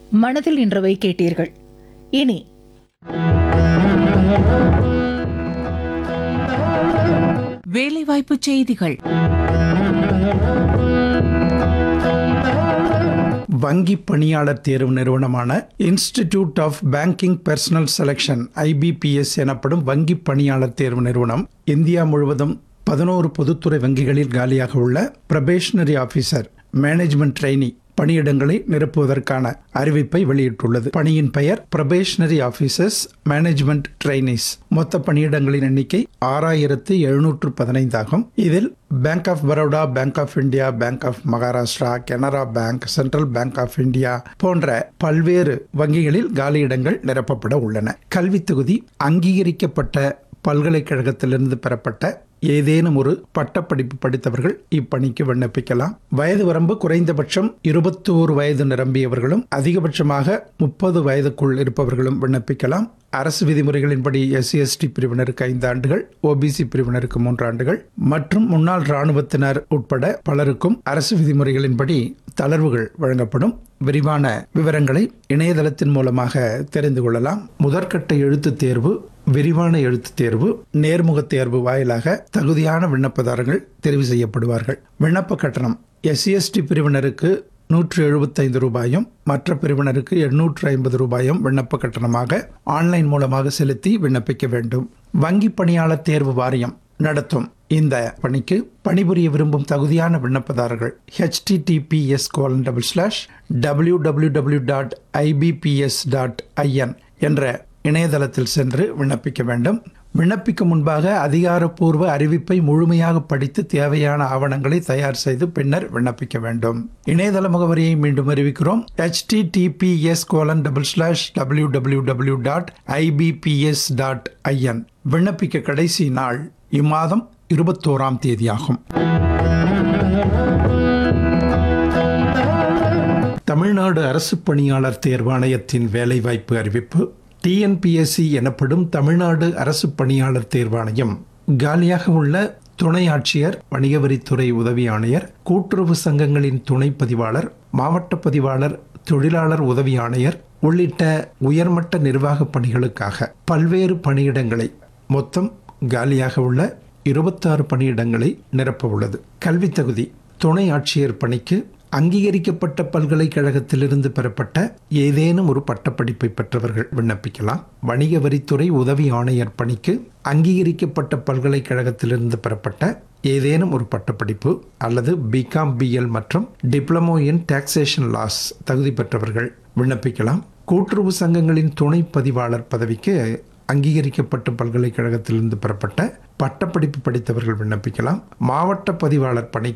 மனதில் நின்றவை கேட்டீர்கள் இனி வேலைவாய்ப்பு செய்திகள் வங்கி பணியாளர் தேர்வு நிறுவனமான Institute of Banking Personnel Selection IBPS எனப்படும் வங்கி பணியாளர் தேர்வு நிறுவனம் இந்தியா முழுவதும் பதினோரு பொதுத்துறை வங்கிகளில் காலியாக உள்ள பிரபேஷனரி ஆபீசர் மேனேஜ்மெண்ட் ட்ரெயினி பணியிடங்களை நிரப்புவதற்கான அறிவிப்பை வெளியிட்டுள்ளது பணியின் பெயர் பிரபேஷனரி ஆபீசர்ஸ் மேனேஜ்மெண்ட் ட்ரெயினிஸ் மொத்த பணியிடங்களின் எண்ணிக்கை ஆறாயிரத்து எழுநூற்று பதினைந்தாகும் இதில் Bank of Baroda Bank of India Bank of Maharashtra Canara Bank Central Bank of India போன்ற பல்வேறு வங்கிகளில் காலியிடங்கள் நிரப்பப்பட உள்ளன கல்வித் தொகுதி அங்கீகரிக்கப்பட்ட பல்கலைக்கழகத்திலிருந்து பெறப்பட்ட ஏதேனும் ஒரு பட்டப்படிப்பு படித்தவர்கள் இப்பணிக்கு விண்ணப்பிக்கலாம் வயது வரம்பு குறைந்தபட்சம் இருபத்தோரு வயது நிரம்பியவர்களும் அதிகபட்சமாக முப்பது வயதுக்குள் இருப்பவர்களும் விண்ணப்பிக்கலாம் அரசு விதிமுறைகளின்படி எஸ்சி எஸ்டி பிரிவினருக்கு ஐந்து ஆண்டுகள் ஓபிசி பிரிவினருக்கு மூன்று ஆண்டுகள் மற்றும் முன்னாள் ராணுவத்தினர் உட்பட பலருக்கும் அரசு விதிமுறைகளின்படி தளர்வுகள் வழங்கப்படும் விரிவான விவரங்களை இணையதளத்தின் மூலமாக தெரிந்து கொள்ளலாம் முதற்கட்ட எழுத்துத் தேர்வு விரிவான எழுத்துத் தேர்வு நேர்முக தேர்வு வாயிலாக தகுதியான விண்ணப்பதாரர்கள் தெரிவு செய்யப்படுவார்கள் விண்ணப்ப கட்டணம் எஸ்சிஎஸ்டி பிரிவினருக்கு நூற்று எழுபத்தைந்து ரூபாயும் மற்ற பிரிவினருக்கு எண்ணூற்று ஐம்பது ரூபாயும் விண்ணப்ப கட்டணமாக ஆன்லைன் மூலமாக செலுத்தி விண்ணப்பிக்க வேண்டும் வங்கி பணியாளர் தேர்வு வாரியம் நடத்தும் இந்த பணிக்கு பணிபுரிய விரும்பும் தகுதியான விண்ணப்பதாரர்கள் HTTPS colon double slash W W W dot IBPS dot IN என்ற இணையதளத்தில் சென்று விண்ணப்பிக்க வேண்டும் விண்ணப்பிக்கும் முன்பாக அதிகாரப்பூர்வ அறிவிப்பை முழுமையாக படித்து தேவையான ஆவணங்களை தயார் செய்து பின்னர் விண்ணப்பிக்க வேண்டும் இணையதள முகவரியை மீண்டும் அறிவிக்கிறோம் HTTPS colon double slash W W W dot IBPS dot IN விண்ணப்பிக்க கடைசி நாள் இம்மாதம் இருபத்தோராம் தேதியாகும் தமிழ்நாடு அரசு பணியாளர் தேர்வாணையத்தின் வேலைவாய்ப்பு அறிவிப்பு டிஎன்பிஎஸ்சி எனப்படும் தமிழ்நாடு அரசு பணியாளர் தேர்வாணையம் காலியாக உள்ள துணை ஆட்சியர் வணிக வரித்துறை உதவி ஆணையர் கூட்டுறவு சங்கங்களின் துணை பதிவாளர் மாவட்ட பதிவாளர் தொழிலாளர் உதவி ஆணையர் உள்ளிட்ட உயர்மட்ட நிர்வாக பணிகளுக்காக பல்வேறு பணியிடங்களை மொத்தம் காலியாக உள்ள இருபத்தாறு பணியிடங்களை நிரப்ப உள்ளது கல்வித் தகுதி துணை ஆட்சியர் பணிக்கு அங்கீகரிக்கப்பட்ட பல்கலைக்கழகத்திலிருந்து பெறப்பட்ட ஏதேனும் ஒரு பட்டப்படிப்பை பெற்றவர்கள் விண்ணப்பிக்கலாம் வணிக வரித்துறை உதவி ஆணையர் பணிக்கு அங்கீகரிக்கப்பட்ட பல்கலைக்கழகத்திலிருந்து பெறப்பட்ட ஏதேனும் ஒரு பட்டப்படிப்பு அல்லது பிகாம் பிஎல் மற்றும் டிப்ளமோ இன் டாக்ஸேஷன் லாஸ் தகுதி பெற்றவர்கள் விண்ணப்பிக்கலாம் கூட்டுறவு சங்கங்களின் துணை பதிவாளர் பதவிக்கு அங்கீகரிக்கப்பட்ட பல்கலைக்கழகத்திலிருந்து பெறப்பட்ட பட்டப்படிப்பு படித்தவர்கள் விண்ணப்பிக்கலாம் மாவட்ட பதிவாளர் பணி